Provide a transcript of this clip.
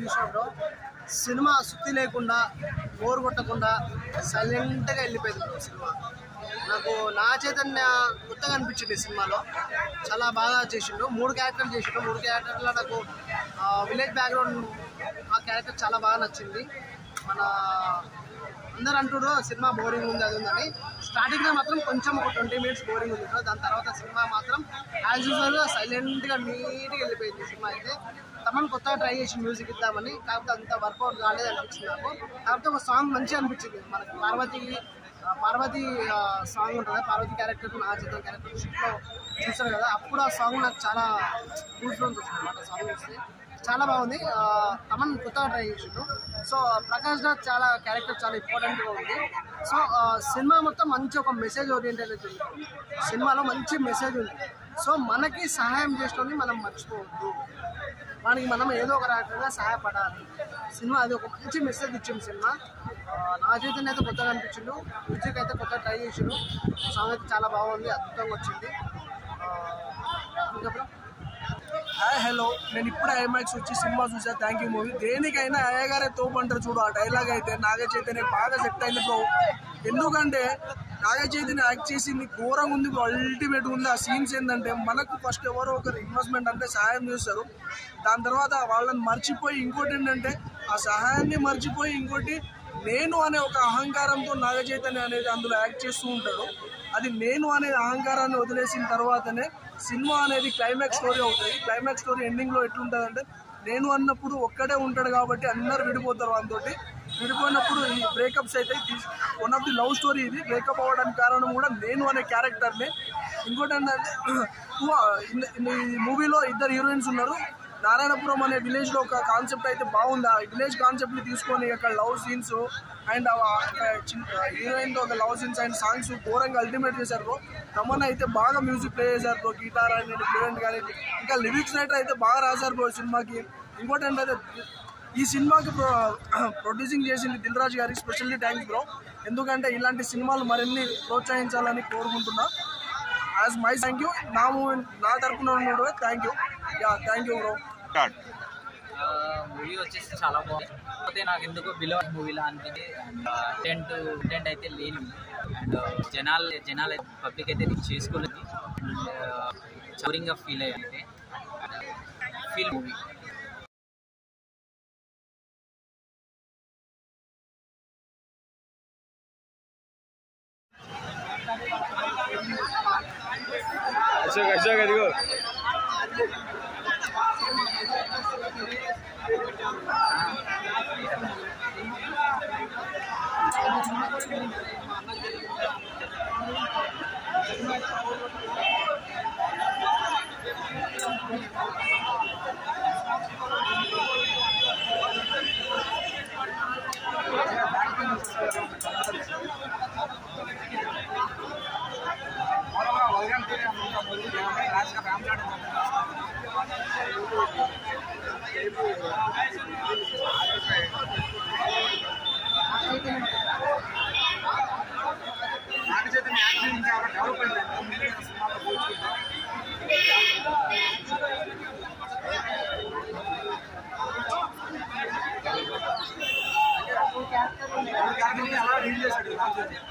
చూసినప్పుడు సినిమా సుత్తి లేకుండా బోర్ కొట్టకుండా సైలెంట్గా వెళ్ళిపోయింది bro సినిమా నాకు నా చైతన్య కొత్తగా అనిపించింది ఈ సినిమాలో చాలా బాగా చేసిండు మూడు క్యారెక్టర్లు చేసిండు మూడు క్యారెక్టర్లో నాకు విలేజ్ బ్యాక్గ్రౌండ్ ఆ క్యారెక్టర్ చాలా బాగా నచ్చింది మన అందరు అంటున్నారు సినిమా బోరింగ్ ఉంది అది ఉందని స్టార్టింగ్ లో మాత్రం కొంచెం ఒక ట్వంటీ మినిట్స్ బోరింగ్ ఉంది bro. దాని తర్వాత సినిమా మాత్రం యాజ్ యూజువల్ గా సైలెంట్ గా నీట్ గా వెళ్ళిపోయింది సినిమా అయితే తమన్ కొత్తగా ట్రై చేసి మ్యూజిక్ ఇద్దామని కాకపోతే అంత వర్కౌట్ కాలేదు అనిపించింది నాకు కాకపోతే ఒక సాంగ్ మంచిగా అనిపించింది మనకి పార్వతి ఆ, పార్వతి సాంగ్ ఉంటుంది పార్వతి క్యారెక్టర్ నా చిత్రం క్యారెక్టర్ షిప్లో చూసాను కదా అప్పుడు ఆ సాంగ్ నాకు చాలా గూస్ బంప్స్ వచ్చింది అనమాట సాంగ్ చూస్తే చాలా బాగుంది ఆ, తమన్ కొత్తగా ట్రై చేసిండు సో ప్రకాష్ రాజ్ చాలా క్యారెక్టర్ చాలా ఇంపార్టెంట్గా ఉంది సో ఆ, సినిమా మొత్తం మంచి ఒక మెసేజ్ ఓరియంటెడ్ ఉంది సినిమాలో మంచి మెసేజ్ ఉంది సో మనకి సహాయం చేసిన మనం మర్చిపోవద్దు మనకి మనం ఏదో ఒక రకంగా సహాయపడాలి సినిమా అది ఒక మంచి మెసేజ్ ఇచ్చింది సినిమా ఆ, నా చేతిని అయితే కొత్తగా అనిపించిండు మ్యూజిక్ అయితే కొత్తగా ట్రై చేసిండు సాంగ్ అయితే చాలా బాగుంది అద్భుతంగా వచ్చింది ఆ, ఇంకా bro? హాయ్ హలో నేను ఇప్పుడు ఐమాక్స్ వచ్చి సినిమా చూసా థ్యాంక్ యూ మూవీ దేనికైనా అయ్యగారే తోపు అంటారు చూడు ఆ డైలాగ్ అయితే నాగ చైతన్య బాగా సెట్ అయింది బ్రో ఎందుకంటే నాగ చైతన్య యాక్ట్ చేసింది ఘోరంగా ఉంది బ్రో అల్టిమేట్ ఉంది ఆ సీన్స్ ఏంటంటే మనకు ఫస్ట్ ఎవరో ఒకరు ఇన్వెస్ట్మెంట్ అంటే సహాయం చేస్తారు దాని తర్వాత వాళ్ళని మర్చిపోయి ఇంకోటి ఏంటంటే ఆ సహాయాన్ని మర్చిపోయి ఇంకోటి నేను అనే ఒక అహంకారంతో నాగ చైతన్య అనేది అందులో యాక్ట్ చేస్తూ ఉంటాడు అది నేను అనే అహంకారాన్ని వదిలేసిన తర్వాతనే సినిమా అనేది క్లైమాక్స్ స్టోరీ అవుతుంది క్లైమాక్స్ స్టోరీ ఎండింగ్లో ఎట్లుంటుంది అంటే నేను అన్నప్పుడు ఒక్కడే ఉంటాడు కాబట్టి అందరు విడిపోతారు వానితోటి విడిపోయినప్పుడు ఈ బ్రేకప్స్ అయితే one of the love story ఇది బ్రేకప్ అవ్వడానికి కారణం కూడా నేను అనే క్యారెక్టర్ని ఇంకోటి ఏంటంటే ఈ మూవీలో ఇద్దరు హీరోయిన్స్ ఉన్నారు నారాయణపురం అనే విలేజ్ లో ఒక కాన్సెప్ట్ అయితే బాగుంది ఆ విలేజ్ కాన్సెప్ట్ ని తీసుకొని అక్కడ లవ్ సీన్స్ అండ్ హీరోయిన్ తో ఒక లవ్ సీన్స్ అండ్ సాంగ్స్ ఘోరంగా అల్టిమేట్ చేశారు బ్రో తమన్ అయితే బాగా మ్యూజిక్ ప్లే చేశారు బ్రో గిటార్ అని ఫ్లూయెంట్ కానీ ఇంకా లిరిక్స్ రైటర్ అయితే బాగా రాశారు బ్రో సినిమాకి ఇంకోటి ఏంటంటే ఈ సినిమాకి ప్రొ ప్రొడ్యూసింగ్ చేసింది దిల్ రాజు గారికి స్పెషల్లీ థ్యాంక్స్ బ్రో ఎందుకంటే ఇలాంటి సినిమాలు మరిన్ని ప్రోత్సహించాలని కోరుకుంటున్నా యాజ్ మై థ్యాంక్ యూ నా మూవీ నా తరపున కూడా thank you ya thank you bro start movie వచ్చేసి చాలా బాగుంది కాకపోతే నాకు ఎందుకు బిలో మూవీలా అనిపించింది అండ్ టెంట్ టెంట్ అయితే లేని అండ్ జనాలు జనాలు పబ్లిక్ అయితే రీచ్ చేసుకోలేదు అండ్ చౌరింగ్గా ఫీల్ అయ్యాను అయితే ఫీల్ మూవీ అశోక్ అశోక్ అదిగో అలా డీల్ చేశాడు